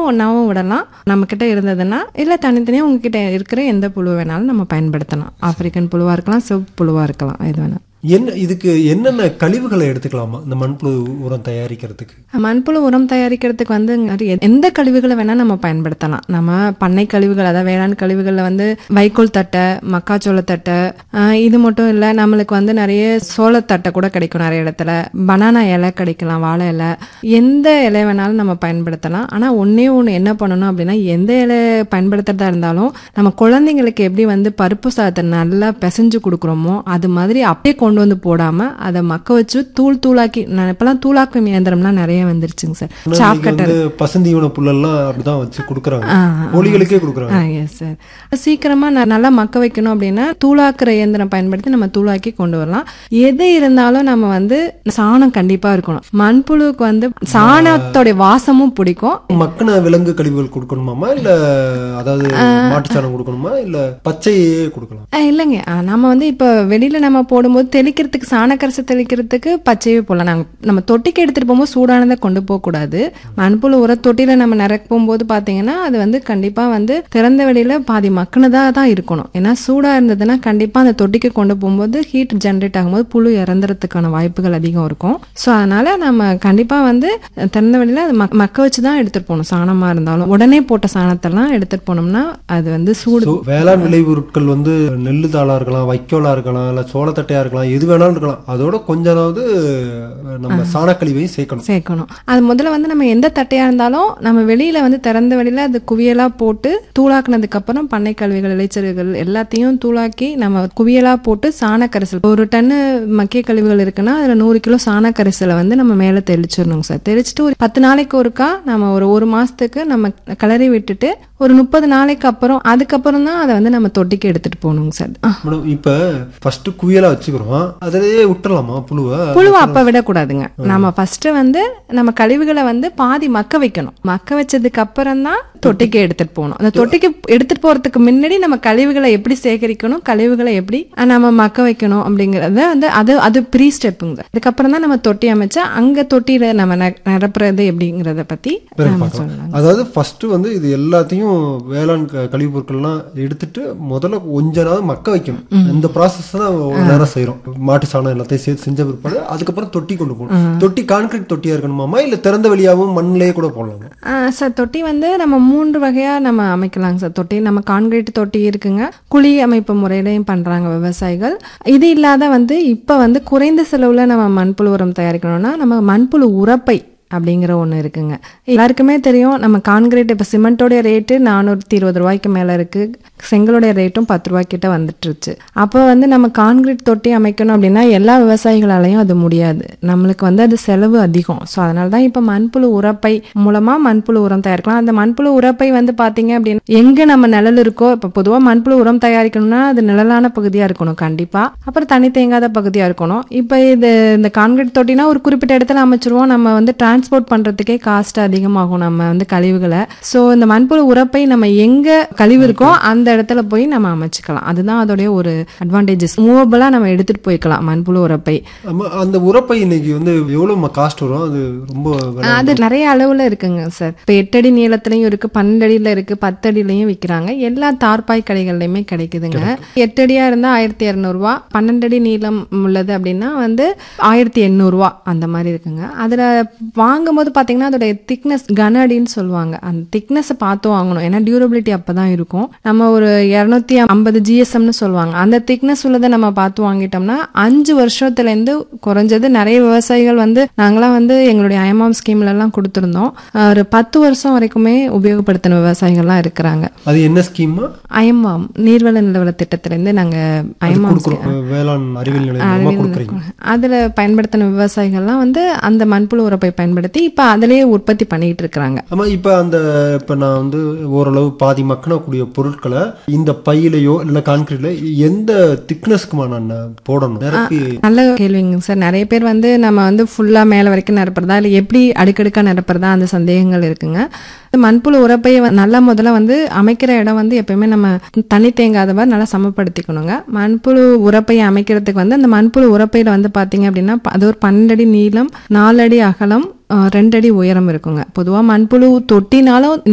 புழுவும் ஒன்றாவும் விடலாம் நம்மக்கிட்ட இருந்ததுன்னா இல்லை தனித்தனியாக உங்ககிட்ட இருக்கிற எந்த புழு வேணாலும் நம்ம பயன்படுத்தலாம் ஆப்பிரிக்கன் புழுவாக இருக்கலாம் சிவப்பு புழுவாக இருக்கலாம் எது வேணால் என்ன இதுக்கு என்னென்ன கழிவுகளை எடுத்துக்கலாமா இந்த மண்புழு உரம் தயாரிக்கிறதுக்கு மண்புழு உரம் தயாரிக்கிறதுக்கு வந்து நிறைய எந்த கழிவுகளை வேணால் நம்ம பயன்படுத்தலாம் நம்ம பண்ணை கழிவுகள் அதாவது வேளாண் கழிவுகளில் வந்து வைக்கோல் தட்டை மக்காச்சோள தட்டை ஆஹ் இது மட்டும் இல்லை நம்மளுக்கு வந்து நிறைய சோளத்தட்டை கூட கிடைக்கும் நிறைய இடத்துல பனானா இலை கிடைக்கலாம் வாழை இலை எந்த இலை வேணாலும் நம்ம பயன்படுத்தலாம் ஆனால் ஒன்றே ஒன்று என்ன பண்ணணும் அப்படின்னா எந்த இலை பயன்படுத்துறதா இருந்தாலும் நம்ம குழந்தைங்களுக்கு எப்படி வந்து பருப்பு சாதத்தை நல்லா பிசைஞ்சு கொடுக்குறோமோ அது மாதிரி அப்படியே கொண்டு வந்து போடாமல் அதை மக்க வச்சு தூள் தூளாக்கி நான் இப்போலாம் தூளாக்கும் இயந்திரம்லாம் நிறைய வந்துருச்சுங்க சார் சாப் இன்னைக்கு வந்து பசுந்தீவன புல்லெல்லாம் அப்படிதான் வச்சு கொடுக்குறாங்க கோழிகளுக்கே கொடுக்குறாங்க எஸ் சார் சீக்கிரமா ந- நல்லா மக்க வைக்கணும் அப்படின்னா தூளாக்குற இயந்திரம் பயன்படுத்தி நம்ம தூளாக்கி கொண்டு வரலாம் எது இருந்தாலும் நம்ம வந்து சாணம் கண்டிப்பா இருக்கணும் மண்புழுவுக்கு வந்து சாணத்தோடைய வாசமும் பிடிக்கும் மக்கின விலங்கு கழிவுகள் கொடுக்கணுமாமா இல்ல அதாவது மாட்டுச்சாணம் கொடுக்கணுமா இல்ல பச்சையே கொடுக்கலாம் அஹ் இல்லைங்க அஹ் நம்ம வந்து இப்போ வெளியில நம்ம போடும்போது தெளிக்கிறதுக்கு சாணக்கரசை தெளிக்கிறதுக்கு பச்சையே போடலாம் நாங்கள் நம்ம தொட்டிக்கு எடுத்துட்டு போகும்போது சூடானதை கொண்டு போகக்கூடாது மண்புழு உர தொட்டியில நம்ம நிரப்பும் போது பார்த்தீங்கன்னா அது வந்து கண்டிப்பா வந்து திறந்த வெளியில பாதி மக்குனதாக தான் இருக்கணும் ஏன்னா சூடா இருந்ததுன்னா கண்டிப்பா அந்த தொட்டிக்கு கொண்டு போகும்போது ஹீட் ஜென்ரேட் ஆகும்போது புழு இறந்துறதுக்கான வாய்ப்புகள் அதிகம் இருக்கும் ஸோ அதனால நம்ம கண்டிப்பா வந்து திறந்த வெளியில அது மக்க- மக்க வச்சு தான் எடுத்துட்டு போகணும் சாணமா இருந்தாலும் உடனே போட்ட சாணத்தெல்லாம் எடுத்துட்டு போனோம்னா அது வந்து சூடு So, வேளாண் விளைபொருட்கள் வந்து நெல்லு தாளா இருக்கலாம் வைக்கோலா இருக்கலாம் இல்ல சோளத்தட்டையா இருக்கலாம் எது வேணாலும் இருக்கலாம் அதோட கொஞ்சமாவது நம்ம சாணக்கழிவையும் சேர்க்கணும் சேர்க்கணும் அது முதல்ல வந்து நம்ம எந்த தட்டையா இருந்தாலும் நம்ம வெளியில வந்து திறந்த வெளியில அது குவியலா போட்டு தூளாக்குனதுக்கு அப்புறம் பண்ணை கழிவுகள் இலைச்சல்கள் எல்லாத்தையும் தூளாக்கி நம்ம குவியலா போட்டு சாணக்கரைசல் ஒரு டன்னு மக்கிய கழிவுகள் இருக்குன்னா அதுல நூறு கிலோ சாணக்கரைசலை வந்து நம்ம மேல தெளிச்சிடணுங்க சார் தெளிச்சுட்டு ஒரு பத்து நாளைக்கு ஒருக்கா நம்ம ஒரு ஒரு மாசத்துக்கு நம்ம கிளறி விட்டுட்டு ஒரு முப்பது நாளைக்கு அப்புறம் அதுக்கப்புறம் தான் அதை வந்து நம்ம தொட்டிக்கு எடுத்துட்டு போகணுங்க சார் மேடம் இப்ப ஃபர்ஸ்ட் குவியலா வச்சுக்கிறோம் அதிலேயே விட்டுறலாமா புழுவை புழுவை அப்ப விடக்கூடாதுங்க நம்ம ஃபர்ஸ்ட் வந்து நம்ம கழிவுகளை வந்து பாதி மக்க வைக்கணும் மக்க வச்சதுக்கு அப்புறம் தான் தொட்டிக்கு எடுத்துட்டு போகணும் அந்த தொட்டிக்கு எடுத்துட்டு போறதுக்கு முன்னாடி நம்ம கழிவுகளை எப்படி சேகரிக்கணும் கழிவுகளை எப்படி அஹ், நம்ம மக்க வைக்கணும் அப்படிங்கறத வந்து அது அது ப்ரீ ஸ்டெப்புங்க அதுக்கப்புறம் தான் நம்ம தொட்டி அமைச்சு அங்க தொட்டியில நம்ம ந- நிரப்புறது எப்படிங்கறத பத்தி பிறகு நம்ம பார்க்கலாம் சொல்லலாம் அதாவது ஃபர்ஸ்ட் வந்து இது எல்லாத்தையும் வேளாண் க- கழிவுப் பொருட்கள்லாம் எடுத்துட்டு முதல்ல கொஞ்ச நாள் மக்க வைக்கணும் இந்த ப்ராசஸ் தான் ஒரு நேரம் செய்யறோம் மாட்டு சாணம் எல்லாத்தையும் சேர்த்து செஞ்ச பிற்பாடு அதுக்கப்புறம் தொட்டி கொண்டு போகணும் தொட்டி கான்கிரீட் தொட்டியா இருக்கணுமாமா இல்ல திறந்த வெளியாகவும் மண்ணிலேயே கூட போடலாமா ஆ, சார் தொட்டி வந்து நம்ம மூன்று வகையா நம்ம அமைக்கலாங்க சார் தொட்டி நம்ம கான்கிரீட் தொட்டி இருக்குங்க குழி அமைப்பு முறையிலையும் பண்றாங்க விவசாயிகள் இது இல்லாத வந்து இப்ப வந்து குறைந்த செலவுல நம்ம மண்புழு உரம் தயாரிக்கணும்னா நம்ம மண்புழு உரப்பை அப்படிங்கிற ஒன்று இருக்குங்க எல்லாருக்குமே தெரியும் நம்ம கான்கிரீட் இப்போ சிமெண்ட்டோடைய ரேட்டு நானூற்றி இருபது ரூபாய்க்கு மேலே இருக்குது செங்கலோடைய ரேட்டும் பத்து ரூபாய்க்கிட்ட வந்துட்டுருச்சு அப்போ வந்து நம்ம கான்கிரீட் தொட்டி அமைக்கணும் அப்படின்னா எல்லா விவசாயிகளாலையும் அது முடியாது நம்மளுக்கு வந்து அது செலவு அதிகம் ஸோ அதனால தான் இப்போ மண்புழு உரப்பை மூலமாக மண்புழு உரம் தயாரிக்கலாம் அந்த மண்புழு உரப்பை வந்து பார்த்தீங்க அப்படின்னா எங்கே நம்ம நிழல் இருக்கோ இப்போ பொதுவாக மண்புழு உரம் தயாரிக்கணும்னா அது நிழலான பகுதியாக இருக்கணும் கண்டிப்பாக அப்புறம் தண்ணி தேங்காத பகுதியாக இருக்கணும் இப்போ இது இந்த கான்கிரீட் தொட்டினா ஒரு குறிப்பிட்ட இடத்துல அமைச்சிருவோம் நம்ம வந்து டிரான்ஸ்போர்ட் பண்ணுறதுக்கே காஸ்ட் அதிகமாகும் நம்ம வந்து கழிவுகளை ஸோ இந்த மண்புழு உரப்பை நம்ம எங்கே கழிவு இருக்கோ அந்த இடத்துல போய் நம்ம அமைச்சுக்கலாம் அதுதான் அதோடைய ஒரு அட்வான்டேஜஸ் மூவபிளாக நம்ம எடுத்துகிட்டு போய்க்கலாம் மண்புழு உரப்பை ஆமா அந்த உரப்பை இன்னைக்கு வந்து எவ்வளவு காஸ்ட் வரும் அது ரொம்ப விலை- அது நிறைய அளவுல இருக்குங்க சார் இப்போ எட்டடி நீளத்துலயும் இருக்கு பன்னெண்டு அடியில இருக்கு பத்து அடியிலையும் விற்கிறாங்க எல்லா தார்பாய் கடைகள்லையுமே கிடைக்குதுங்க எட்டு அடியா இருந்தா ஆயிரத்தி இரநூறுவா பன்னெண்டு அடி நீளம் உள்ளது அப்படின்னா வந்து ஆயிரத்தி எண்ணூறுவா அந்த மாதிரி இருக்குங்க அதுல வாங்கும்போது பாத்தீங்கன்னா அதோட திக்னஸ் கன அடின்னு சொல்லுவாங்க அந்த திக்னஸை பார்த்து வாங்கணும் ஏன்னா டியூரபிலிட்டி அப்பதான் இருக்கும் நம்ம ஒரு இரநூத்தி ஐம்பது ஜிஎஸ்எம்னு சொல்லுவாங்க அந்த திக்னஸ் உள்ளதை நம்ம பார்த்து வாங்கிட்டோம்னா அஞ்சு வருஷத்துல இருந்து குறைஞ்சது நிறைய விவசாயிகள் வந்து நாங்களாம் வந்து எங்களுடைய அயமாம் ஸ்கீம்ல எல்லாம் கொடுத்துருந்தோம் அஹ் ஒரு பத்து வருஷம் வரைக்குமே உபயோகப்படுத்தின விவசாயிகள்லாம் இருக்கிறாங்க அது என்ன ஸ்கீமா அயமாம் நீர்வள நிலவர திட்டத்திலேருந்து நாங்க அயமாம் கொடுக்குறோம் வேளாண் அறிவியல் நிலையமா கொடுக்குறீங்க அதுல பயன்படுத்தின விவசாயிகள்லாம் வந்து அந்த மண்புழு உரப்பை பயன்படுத்தி இப்ப அதிலேயே உற்பத்தி பண்ணிட்டு இருக்கிறாங்க ஆமா இப்ப அந்த இப்ப நான் வந்து ஓரளவு பாதி மக்கனக்கூடிய பொருட்களை இந்த பையிலையோ இல்ல கான்கிரீட்ல எந்த திக்னஸ்க்குமா நான் போடணும் நிரப்பி நல்ல கேள்விங்க சார் நிறைய பேர் வந்து நம்ம வந்து ஃபுல்லா மேல வரைக்கும் நிரப்புறதா இல்லை எப்படி அடுக்கடுக்கா நிரப்புறதா அந்த சந்தேகங்கள் இருக்குங்க இந்த மண்புழு உரப்பை வ- நல்லா முதல்ல வந்து அமைக்கிற இடம் வந்து எப்பயுமே நம்ம தண்ணி தேங்காத மாதிரி நல்லா சமப்படுத்திக்கணுங்க மண்புழு உரப்பை அமைக்கிறதுக்கு வந்து அந்த மண்புழு உரப்பையில வந்து பாத்தீங்க அப்படின்னா ப- அது ஒரு பன்னெண்டு அடி நீளம் நாலு அடி அகலம் அஹ், ரெண்டு அடி உயரம் இருக்குங்க பொதுவா மண்புழு தொட்டினாலும்